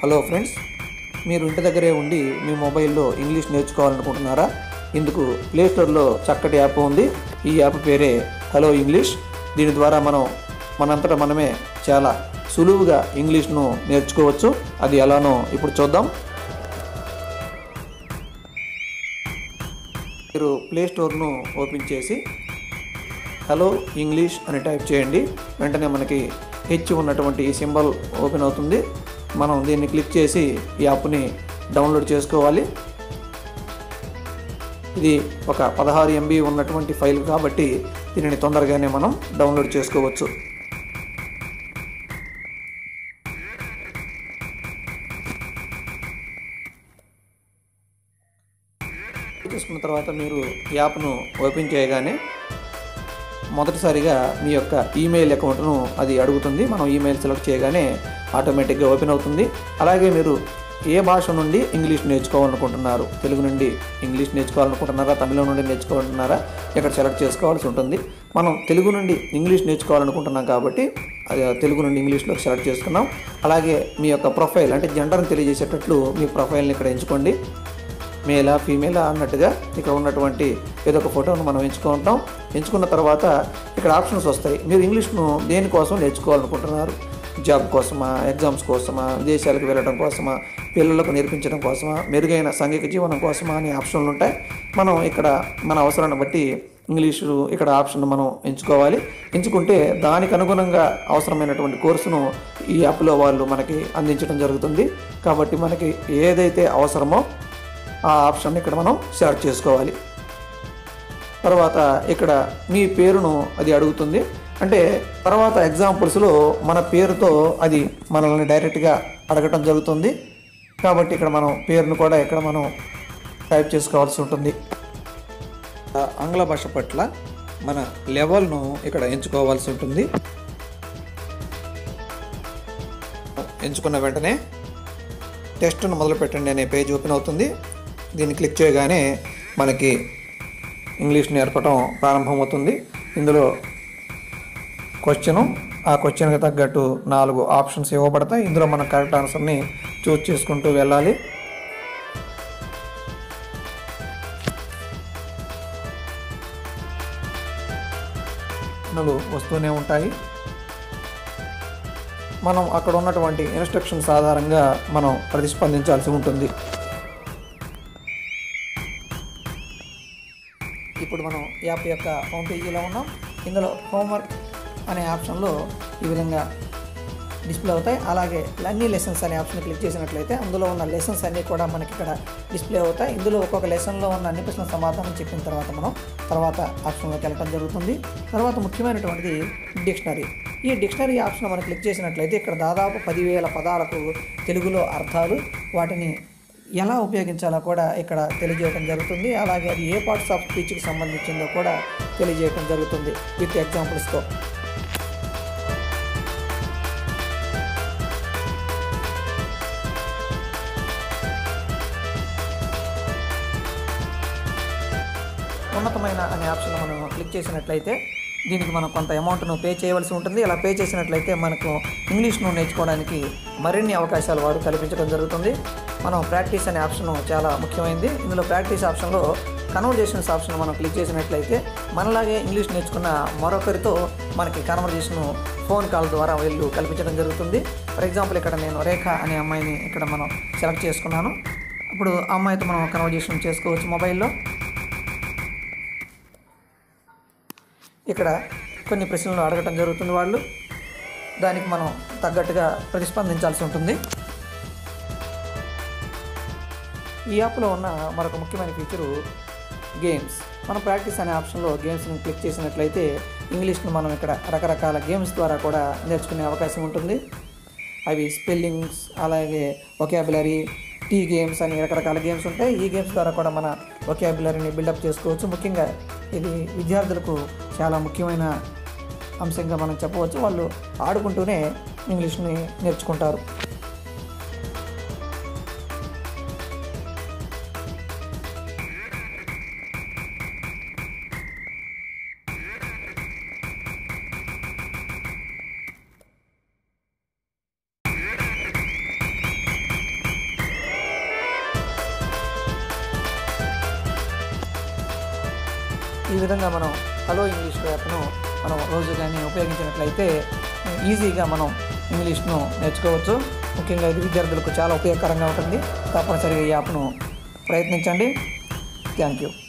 hello friends మీరు ఇంటి దగ్గరే ఉండి మీ మొబైల్లో ఇంగ్లీష్ నేర్చుకోవాలనుకుంటున్నారా ఇందుకు ప్లేస్టోర్లో చక్కటి యాప్ ఉంది ఈ యాప్ పేరే హలో ఇంగ్లీష్ దీని ద్వారా మనం మనంతటా మనమే చాలా సులువుగా ఇంగ్లీష్ను నేర్చుకోవచ్చు అది ఎలానో ఇప్పుడు చూద్దాం మీరు ప్లే స్టోర్ను ఓపెన్ చేసి హలో ఇంగ్లీష్ అని టైప్ చేయండి వెంటనే మనకి హెచ్ ఉన్నటువంటి ఈ సింబల్ ఓపెన్ అవుతుంది మనం దీన్ని క్లిక్ చేసి ఈ యాప్ని డౌన్లోడ్ చేసుకోవాలి ఇది ఒక పదహారు ఎంబీ ఉన్నటువంటి ఫైల్ కాబట్టి దీనిని తొందరగానే మనం డౌన్లోడ్ చేసుకోవచ్చు చేసుకున్న తర్వాత మీరు యాప్ను ఓపెన్ చేయగానే మొదటిసారిగా మీ యొక్క ఈమెయిల్ అకౌంట్ను అది అడుగుతుంది మనం ఈమెయిల్ సెలెక్ట్ చేయగానే ఆటోమేటిక్గా ఓపెన్ అవుతుంది అలాగే మీరు ఏ భాష నుండి ఇంగ్లీష్ నేర్చుకోవాలనుకుంటున్నారు తెలుగు నుండి ఇంగ్లీష్ నేర్చుకోవాలనుకుంటున్నారా తమిళం నుండి నేర్చుకోవాలనుకుంటున్నారా ఇక్కడ సెలెక్ట్ చేసుకోవాల్సి ఉంటుంది మనం తెలుగు నుండి ఇంగ్లీష్ నేర్చుకోవాలనుకుంటున్నాం కాబట్టి అది తెలుగు నుండి ఇంగ్లీష్లో సెలెక్ట్ చేసుకున్నాం అలాగే మీ యొక్క ప్రొఫైల్ అంటే జెండర్ని తెలియజేసేటట్లు మీ ప్రొఫైల్ని ఇక్కడ ఎంచుకోండి మేలా ఫీమేలా అన్నట్టుగా ఇక్కడ ఉన్నటువంటి ఏదో ఒక ఫోటోను మనం ఎంచుకుంటాం ఎంచుకున్న తర్వాత ఇక్కడ ఆప్షన్స్ వస్తాయి మీరు ఇంగ్లీష్ను దేనికోసం నేర్చుకోవాలనుకుంటున్నారు జాబ్ కోసమా ఎగ్జామ్స్ కోసమా విదేశాలకు వెళ్ళడం కోసమా పిల్లలకు నేర్పించడం కోసమా మెరుగైన సాంఘిక జీవనం కోసమా అనే ఆప్షన్లు ఉంటాయి మనం ఇక్కడ మన అవసరాన్ని బట్టి ఇంగ్లీషు ఇక్కడ ఆప్షన్ మనం ఎంచుకోవాలి ఎంచుకుంటే దానికి అనుగుణంగా అవసరమైనటువంటి కోర్సును ఈ యాప్లో వాళ్ళు మనకి అందించడం జరుగుతుంది కాబట్టి మనకి ఏదైతే అవసరమో ఆ ఆప్షన్ ఇక్కడ మనం సెలెక్ట్ చేసుకోవాలి తర్వాత ఇక్కడ మీ పేరును అది అడుగుతుంది అంటే తర్వాత ఎగ్జాంపుల్స్లో మన పేరుతో అది మనల్ని డైరెక్ట్గా అడగటం జరుగుతుంది కాబట్టి ఇక్కడ మనం పేరును కూడా ఇక్కడ మనం టైప్ చేసుకోవాల్సి ఉంటుంది ఆ ఆంగ్ల భాష పట్ల మన లెవెల్ను ఇక్కడ ఎంచుకోవాల్సి ఉంటుంది ఎంచుకున్న వెంటనే టెస్ట్ను మొదలు పెట్టండి అనే పేజ్ ఓపెన్ అవుతుంది దీన్ని క్లిక్ చేయగానే మనకి ఇంగ్లీష్ నేర్పడం ప్రారంభమవుతుంది ఇందులో క్వశ్చను ఆ క్వశ్చన్కి తగ్గట్టు నాలుగు ఆప్షన్స్ ఇవ్వబడతాయి ఇందులో మనం కరెక్ట్ ఆన్సర్ని చూస్ చేసుకుంటూ వెళ్ళాలి ప్రశ్నలు వస్తూనే ఉంటాయి మనం అక్కడ ఉన్నటువంటి ఇన్స్ట్రక్షన్స్ ఆధారంగా మనం ప్రతిస్పందించాల్సి ఉంటుంది ఇప్పుడు మనం యాప్ యొక్క హోమ్ పేజీలో ఉన్నాం ఇందులో హోంవర్క్ అనే ఆప్షన్లో ఈ విధంగా డిస్ప్లే అవుతాయి అలాగే అన్ని లెసన్స్ అనే ఆప్షన్ క్లిక్ చేసినట్లయితే అందులో ఉన్న లెసన్స్ అన్నీ కూడా మనకి ఇక్కడ డిస్ప్లే అవుతాయి ఇందులో ఒక్కొక్క లెసన్లో ఉన్న అన్ని ప్రశ్నల సమాధానం చెప్పిన తర్వాత మనం తర్వాత ఆప్షన్లోకి వెళ్ళడం జరుగుతుంది తర్వాత ముఖ్యమైనటువంటిది డిక్షనరీ ఈ డిక్షనరీ ఆప్షన్ మనం క్లిక్ చేసినట్లయితే ఇక్కడ దాదాపు పదివేల పదాలకు తెలుగులో అర్థాలు వాటిని ఎలా ఉపయోగించాలో కూడా ఇక్కడ తెలియజేయడం జరుగుతుంది అలాగే అది ఏ పార్ట్స్ ఆఫ్ స్పీచ్కి సంబంధించిందో కూడా తెలియజేయడం జరుగుతుంది విత్ ఎగ్జాంపుల్స్తో ఉన్నతమైన అనే ఆప్షన్ మనం క్లిక్ చేసినట్లయితే దీనికి మనం కొంత అమౌంట్ను పే చేయవలసి ఉంటుంది అలా పే చేసినట్లయితే మనకు ఇంగ్లీష్ను నేర్చుకోవడానికి మరిన్ని అవకాశాలు వారు కల్పించడం జరుగుతుంది మనం ప్రాక్టీస్ అనే ఆప్షన్ చాలా ముఖ్యమైనది ఇందులో ప్రాక్టీస్ ఆప్షన్లో కన్వర్జేషన్స్ ఆప్షన్ మనం క్లిక్ చేసినట్లయితే మనలాగే ఇంగ్లీష్ నేర్చుకున్న మరొకరితో మనకి కన్వర్జేషన్ ఫోన్ కాల్ ద్వారా వీళ్ళు కల్పించడం జరుగుతుంది ఫర్ ఎగ్జాంపుల్ ఇక్కడ నేను రేఖ అనే అమ్మాయిని ఇక్కడ మనం సెలెక్ట్ చేసుకున్నాను ఇప్పుడు ఆ అమ్మాయితో మనం కన్వర్జేషన్ చేసుకోవచ్చు మొబైల్లో ఇక్కడ కొన్ని ప్రశ్నలు అడగటం జరుగుతుంది వాళ్ళు దానికి మనం తగ్గట్టుగా ప్రతిస్పందించాల్సి ఉంటుంది ఈ యాప్లో ఉన్న మరొక ముఖ్యమైన ఫీచరు గేమ్స్ మనం ప్రాక్టీస్ అనే ఆప్షన్లో గేమ్స్ని క్లిక్ చేసినట్లయితే ఇంగ్లీష్ను మనం ఇక్కడ రకరకాల గేమ్స్ ద్వారా కూడా నేర్చుకునే అవకాశం ఉంటుంది అవి స్పెల్లింగ్స్ అలాగే ఒకాబులరీ టీ గేమ్స్ అని రకరకాల గేమ్స్ ఉంటాయి ఈ గేమ్స్ ద్వారా కూడా మన ఒకాబులరీని బిల్డప్ చేసుకోవచ్చు ముఖ్యంగా ఇది విద్యార్థులకు చాలా ముఖ్యమైన అంశంగా మనం చెప్పవచ్చు వాళ్ళు ఆడుకుంటూనే ఇంగ్లీష్ని నేర్చుకుంటారు విధంగా మనం హలో ఇంగ్లీష్ యాప్ను మనం రోజు కానీ ఉపయోగించినట్లయితే ఈజీగా మనం ఇంగ్లీష్ను నేర్చుకోవచ్చు ముఖ్యంగా ఇది విద్యార్థులకు చాలా ఉపయోగకరంగా ఉంటుంది తప్పనిసరిగా ఈ యాప్ను ప్రయత్నించండి థ్యాంక్ యూ